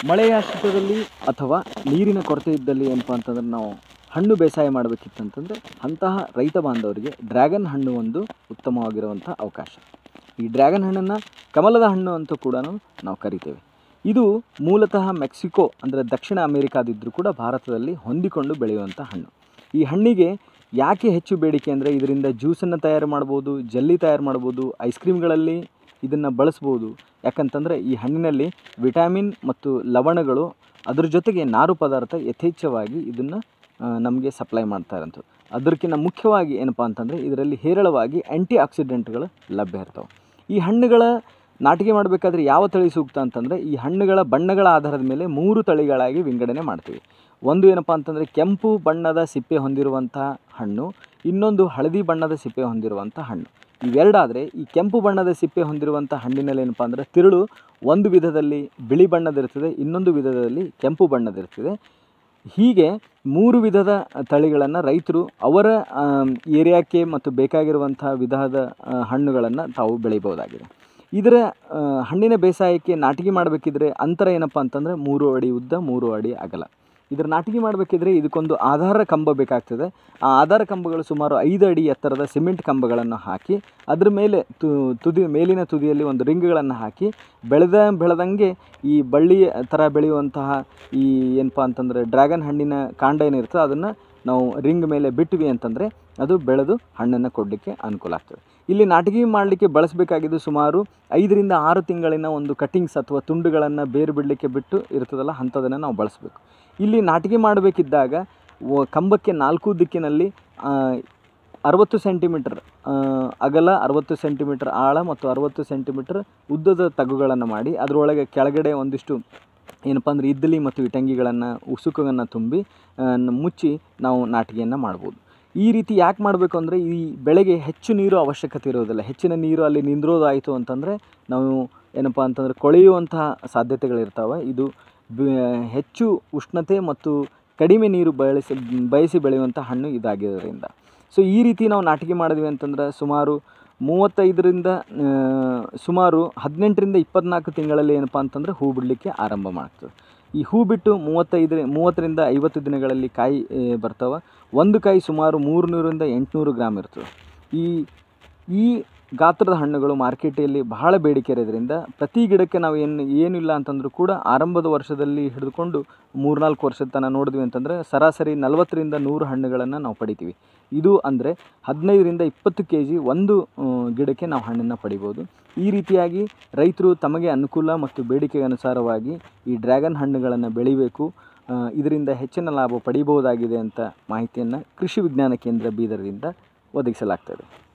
ಮಳೆಯಾಶ್ರಿತದಲ್ಲಿ ಅಥವಾ ನೀರಿನ ಕೊರತೆ ಇದ್ದಲ್ಲಿ ಏನಪ್ಪ ಅಂತಂದ್ರೆ ನಾವು ಹಣ್ಣು ಬೇಸಾಯ ಮಾಡಬೇಕಿತ್ತಂತಂದರೆ ಅಂತಹ ರೈತ ಬಾಂಧವರಿಗೆ ಡ್ರ್ಯಾಗನ್ ಹಣ್ಣು ಒಂದು ಉತ್ತಮವಾಗಿರುವಂಥ ಅವಕಾಶ ಈ ಡ್ರ್ಯಾಗನ್ ಹಣ್ಣನ್ನು ಕಮಲದ ಹಣ್ಣು ಅಂತ ಕೂಡ ನಾವು ಕರಿತೇವೆ ಇದು ಮೂಲತಃ ಮೆಕ್ಸಿಕೋ ಅಂದರೆ ದಕ್ಷಿಣ ಅಮೇರಿಕಾದಿದ್ದರೂ ಕೂಡ ಭಾರತದಲ್ಲಿ ಹೊಂದಿಕೊಂಡು ಬೆಳೆಯುವಂಥ ಹಣ್ಣು ಈ ಹಣ್ಣಿಗೆ ಯಾಕೆ ಹೆಚ್ಚು ಬೇಡಿಕೆ ಅಂದರೆ ಇದರಿಂದ ಜ್ಯೂಸನ್ನು ತಯಾರು ಮಾಡ್ಬೋದು ಜಲ್ಲಿ ತಯಾರು ಮಾಡ್ಬೋದು ಐಸ್ ಕ್ರೀಮ್ಗಳಲ್ಲಿ ಇದನ್ನು ಬಳಸ್ಬೋದು ಯಾಕಂತಂದರೆ ಈ ಹಣ್ಣಿನಲ್ಲಿ ವಿಟಮಿನ್ ಮತ್ತು ಲವಣಗಳು ಅದ್ರ ಜೊತೆಗೆ ನಾರು ಪದಾರ್ಥ ಯಥೇಚ್ಛವಾಗಿ ಇದನ್ನು ನಮಗೆ ಸಪ್ಲೈ ಮಾಡ್ತಾ ಇರೋಂಥದ್ದು ಅದಕ್ಕಿಂತ ಮುಖ್ಯವಾಗಿ ಏನಪ್ಪ ಅಂತಂದರೆ ಇದರಲ್ಲಿ ಹೇರಳವಾಗಿ ಆ್ಯಂಟಿ ಆಕ್ಸಿಡೆಂಟ್ಗಳು ಲಭ್ಯ ಇರ್ತವೆ ಈ ಹಣ್ಣುಗಳ ನಾಟಿಗೆ ಮಾಡಬೇಕಾದ್ರೆ ಯಾವ ತಳಿ ಸೂಕ್ತ ಅಂತಂದರೆ ಈ ಹಣ್ಣುಗಳ ಬಣ್ಣಗಳ ಆಧಾರದ ಮೇಲೆ ಮೂರು ತಳಿಗಳಾಗಿ ವಿಂಗಡಣೆ ಮಾಡ್ತೀವಿ ಒಂದು ಏನಪ್ಪ ಅಂತಂದರೆ ಕೆಂಪು ಬಣ್ಣದ ಸಿಪ್ಪೆ ಹೊಂದಿರುವಂತಹ ಹಣ್ಣು ಇನ್ನೊಂದು ಹಳದಿ ಬಣ್ಣದ ಸಿಪ್ಪೆ ಹೊಂದಿರುವಂಥ ಹಣ್ಣು ಇವೆರಡಾದರೆ ಈ ಕೆಂಪು ಬಣ್ಣದ ಸಿಪ್ಪೆ ಹೊಂದಿರುವಂಥ ಹಣ್ಣಿನಲ್ಲಿ ಏನಪ್ಪ ಅಂದರೆ ತಿರುಳು ಒಂದು ವಿಧದಲ್ಲಿ ಬಿಳಿ ಬಣ್ಣದಿರ್ತದೆ ಇನ್ನೊಂದು ವಿಧದಲ್ಲಿ ಕೆಂಪು ಬಣ್ಣದಿರ್ತದೆ ಹೀಗೆ ಮೂರು ವಿಧದ ತಳಿಗಳನ್ನು ರೈತರು ಅವರ ಏರಿಯಾಕ್ಕೆ ಮತ್ತು ಬೇಕಾಗಿರುವಂಥ ವಿಧದ ಹಣ್ಣುಗಳನ್ನು ತಾವು ಬೆಳಿಬೋದಾಗಿದೆ ಇದರ ಆ, ಹಣ್ಣಿನ ಬೇಸಾಯಕ್ಕೆ ನಾಟಿಗೆ ಮಾಡಬೇಕಿದ್ರೆ ಅಂತರ ಏನಪ್ಪ ಅಂತಂದರೆ ಮೂರು ಅಡಿ ಉದ್ದ ಮೂರು ಅಡಿ ಅಗಲ ಇದರ ನಾಟಿಗೆ ಮಾಡಬೇಕಿದ್ರೆ ಇದಕ್ಕೊಂದು ಆಧಾರ ಕಂಬ ಬೇಕಾಗ್ತದೆ ಆ ಆಧಾರ ಕಂಬಗಳು ಸುಮಾರು ಐದು ಅಡಿ ಎತ್ತರದ ಸಿಮೆಂಟ್ ಕಂಬಗಳನ್ನು ಹಾಕಿ ಅದ್ರ ಮೇಲೆ ತು ತುದಿ ಮೇಲಿನ ತುದಿಯಲ್ಲಿ ಒಂದು ರಿಂಗ್ಗಳನ್ನು ಹಾಕಿ ಬೆಳೆದ ಬೆಳೆದಂಗೆ ಈ ಬಳ್ಳಿ ಥರ ಬೆಳೆಯುವಂತಹ ಈ ಏನಪ್ಪ ಅಂತಂದರೆ ಡ್ರ್ಯಾಗನ್ ಹಣ್ಣಿನ ಕಾಂಡ ಏನಿರ್ತದೆ ಅದನ್ನು ನಾವು ರಿಂಗ್ ಮೇಲೆ ಬಿಟ್ವಿ ಅಂತಂದರೆ ಅದು ಬೆಳೆದು ಹಣ್ಣನ್ನು ಕೊಡಲಿಕ್ಕೆ ಅನುಕೂಲ ಆಗ್ತದೆ ಇಲ್ಲಿ ನಾಟಿಗೆ ಮಾಡಲಿಕ್ಕೆ ಬಳಸಬೇಕಾಗಿದ್ದು ಸುಮಾರು ಐದರಿಂದ ಆರು ತಿಂಗಳಿನ ಒಂದು ಕಟಿಂಗ್ಸ್ ಅಥವಾ ತುಂಡುಗಳನ್ನು ಬೇರು ಬಿಡಲಿಕ್ಕೆ ಬಿಟ್ಟು ಇರ್ತದಲ್ಲ ಅಂಥದನ್ನು ನಾವು ಬಳಸಬೇಕು ಇಲ್ಲಿ ನಾಟಿಗೆ ಮಾಡಬೇಕಿದ್ದಾಗ ವ- ಕಂಬಕ್ಕೆ ನಾಲ್ಕು ದಿಕ್ಕಿನಲ್ಲಿ ಆ, ಅರವತ್ತು ಸೆಂಟಿಮೀಟರ್ ಅಗಲ ಅರವತ್ತು ಸೆಂಟಿಮೀಟರ್ ಆಳ ಮತ್ತು ಅರವತ್ತು ಸೆಂಟಿಮೀಟರ್ ಉದ್ದದ ತಗುಗಳನ್ನು ಮಾಡಿ ಅದರೊಳಗೆ ಕೆಳಗಡೆ ಒಂದಿಷ್ಟು ಏನಪ್ಪ ಅಂದರೆ ಇದ್ದಲಿ ಮತ್ತು ಇಟಂಗಿಗಳನ್ನು ಉಸುಕನ್ನು ತುಂಬಿ ಆ, ನ- ಮುಚ್ಚಿ ನಾವು ನಾಟಿಗೆಯನ್ನು ಮಾಡ್ಬೋದು ಈ ರೀತಿ ಯಾಕೆ ಮಾಡಬೇಕು ಅಂದರೆ ಈ ಬೆಳೆಗೆ ಹೆಚ್ಚು ನೀರು ಅವಶ್ಯಕತೆ ಇರೋದಿಲ್ಲ ಹೆಚ್ಚಿನ ನೀರು ಅಲ್ಲಿ ನಿಂದ್ರೋದಾಯಿತು ಅಂತಂದರೆ ನಾವು ಏನಪ್ಪ ಅಂತಂದರೆ ಕೊಳೆಯುವಂತಹ ಸಾಧ್ಯತೆಗಳಿರ್ತಾವೆ ಇದು ಬ- ಹೆಚ್ಚು ಉಷ್ಣತೆ ಮತ್ತು ಕಡಿಮೆ ನೀರು ಬಳಸಿ ಬಯಸಿ ಬೆಳೆಯುವಂಥ ಹಣ್ಣು ಇದಾಗಿರೋದ್ರಿಂದ ಸೊ ಈ ರೀತಿ ನಾವು ನಾಟಿಗೆ ಮಾಡಿದ್ವಿ ಅಂತಂದ್ರೆ ಸುಮಾರು ಮೂವತ್ತೈದರಿಂದ ಆ, ಸುಮಾರು ಹದಿನೆಂಟರಿಂದ ಇಪ್ಪತ್ನಾಲ್ಕು ತಿಂಗಳಲ್ಲಿ ಏನಪ್ಪ ಅಂತಂದರೆ ಹೂ ಬಿಡಲಿಕ್ಕೆ ಆರಂಭ ಮಾಡ್ತದೆ ಈ ಹೂ ಬಿಟ್ಟು ಮೂವತ್ತೈದು ಮೂವತ್ತರಿಂದ ಐವತ್ತು ದಿನಗಳಲ್ಲಿ ಕಾಯಿ ಆ, ಬರ್ತಾವೆ ಒಂದು ಕಾಯಿ ಸುಮಾರು ಮೂರುನೂರಿಂದ ಎಂಟುನೂರು ಗ್ರಾಮ್ ಇರ್ತದೆ ಈ ಈ ಗಾತ್ರದ ಹಣ್ಣುಗಳು ಮಾರ್ಕೆಟಲ್ಲಿ ಬಹಳ ಬೇಡಿಕೆ ಇರೋದ್ರಿಂದ ಪ್ರತಿ ಗಿಡಕ್ಕೆ ನಾವು ಏನು ಏನಿಲ್ಲ ಅಂತಂದರೂ ಕೂಡ ಆರಂಭದ ವರ್ಷದಲ್ಲಿ ಹಿಡಿದುಕೊಂಡು ಮೂರ್ನಾಲ್ಕು ವರ್ಷದ ತನಕ ನೋಡಿದ್ವಿ ಅಂತಂದರೆ ಸರಾಸರಿ ನಲವತ್ತರಿಂದ ನೂರು ಹಣ್ಣುಗಳನ್ನು ನಾವು ಪಡಿತೀವಿ ಇದು ಅಂದರೆ ಹದಿನೈದರಿಂದ ಇಪ್ಪತ್ತು ಕೆ ಜಿ ಒಂದು ಆ, ಗಿಡಕ್ಕೆ ನಾವು ಹಣ್ಣನ್ನು ಪಡಿಬೋದು ಈ ರೀತಿಯಾಗಿ ರೈತರು ತಮಗೆ ಅನುಕೂಲ ಮತ್ತು ಬೇಡಿಕೆಗೆ ಅನುಸಾರವಾಗಿ ಈ ಡ್ರ್ಯಾಗನ್ ಹಣ್ಣುಗಳನ್ನು ಬೆಳಿಬೇಕು ಆ, ಇದರಿಂದ ಹೆಚ್ಚಿನ ಲಾಭ ಪಡಿಬಹುದಾಗಿದೆ ಅಂತ ಮಾಹಿತಿಯನ್ನು ಕೃಷಿ ವಿಜ್ಞಾನ ಕೇಂದ್ರ ಬೀದರ್ದಿಂದ ಒದಗಿಸಲಾಗ್ತದೆ